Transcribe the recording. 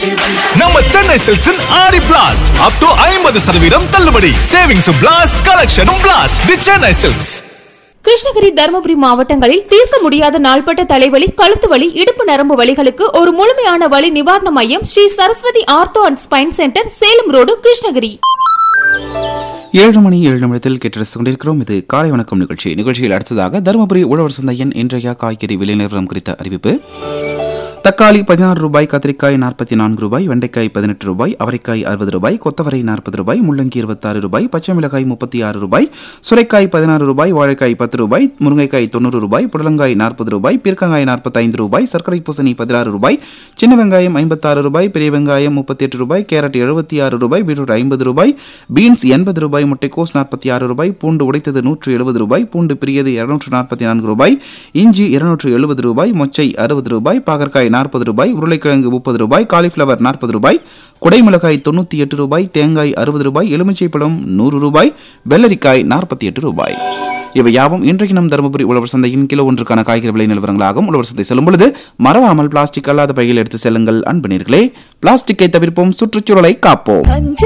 நம்ம சென்னை சில்க்ஸின் ஆடி blast up to ஐம்பது சதவீதம் தள்ளுபடி சேவிங்ஸ் பிளாஸ்ட் கலெக்ஷனும் blast the Chennai silks Krishnagiri Dharmapuri மாவட்டங்களில் தீர்க்க முடியாத நாள்பட்ட தலைவலி கழுத்து வலி இடுப்பு நரம்பு வலிகளுக்கு ஒரு முழுமையான வலி நிவாரண மையம் Sri Saraswathi ortho and spine centre Salem road Krishnagiri ஏழு மணி ஏழு நிமிடத்தில் கேட்டு கொண்டிருக்கிறோம் இது காலை வணக்கம் நிகழ்ச்சி நிகழ்ச்சியில் அடுத்ததாக தருமபுரி உழவர் சந்தையின் இன்றைய காய்கறி விலை நிலவரம் குறித்த அறிவிப்பு தக்காளி பதினாறு ரூபாய் கத்திரிக்காய் நாற்பத்தி நான்கு ரூபாய் வெண்டைக்காய் பதினெட்டு ரூபாய் அவரைக்காய் அறுபது ரூபாய் கொத்தவரை நாற்பது ரூபாய் முள்ளங்கி இருபத்தாறு ரூபாய் பச்சை மிளகாய் முப்பத்தி ஆறு ரூபாய் சுரைக்காய் பதினாறு ரூபாய் வாழைக்காய் பத்து ரூபாய் முருங்கைக்காய் தொண்ணூறு ரூபாய் புடலங்காய் நாற்பது ரூபாய் பீர்க்கங்காய் நாற்பத்தைந்து ரூபாய் சர்க்கரை பூசணி பதினாறு ரூபாய் சின்ன வெங்காயம் ஐம்பத்தாறு ரூபாய் பெரிய வெங்காயம் முப்பத்தி எட்டு ரூபாய் கேரட் எழுபத்தி ஆறு ரூபாய் பீட்ரூட் ஐம்பது ரூபாய் பீன்ஸ் எண்பது ரூபாய் முட்டைக்கோஸ் நாற்பத்தி ஆறு ரூபாய் பூண்டு உடைத்தது நூற்று எழுபது ரூபாய் பூண்டு பிரியது இருநூற்று நாற்பத்தி நான்கு ரூபாய் இஞ்சி இருநூற்று எழுபது ரூபாய் மொச்சை அறுபது ரூபாய் பாகற்காய் நாற்பது ரூபாய் உருளைக்கிழங்கு முப்பது ரூபாய் காலிஃப்ளவர் நாற்பது ரூபாய் குடைமிளகாய் தொண்ணூற்றி எட்டு ரூபாய் தேங்காய் அறுபது ரூபாய் எலுமிச்சை பழம் நூறு ரூபாய் வெள்ளரிக்காய் நாற்பத்தி எட்டு ரூபாய் இவை யாவும் இன்றைக்கு நம் தருமபுரி உழவர் சந்தையின் கிலோ ஒன்றுக்கான காய்கறி விலை நிலவரங்களாகும் உழவர் சந்தை செல்லும் பொழுது மறவாமல் பிளாஸ்டிக் அல்லாத பையில் எடுத்து செல்லுங்கள் அன்பு நேர்களே பிளாஸ்டிக்கை தவிர்ப்போம் சுற்றுச்சூழலை காப்போம் அஞ்சு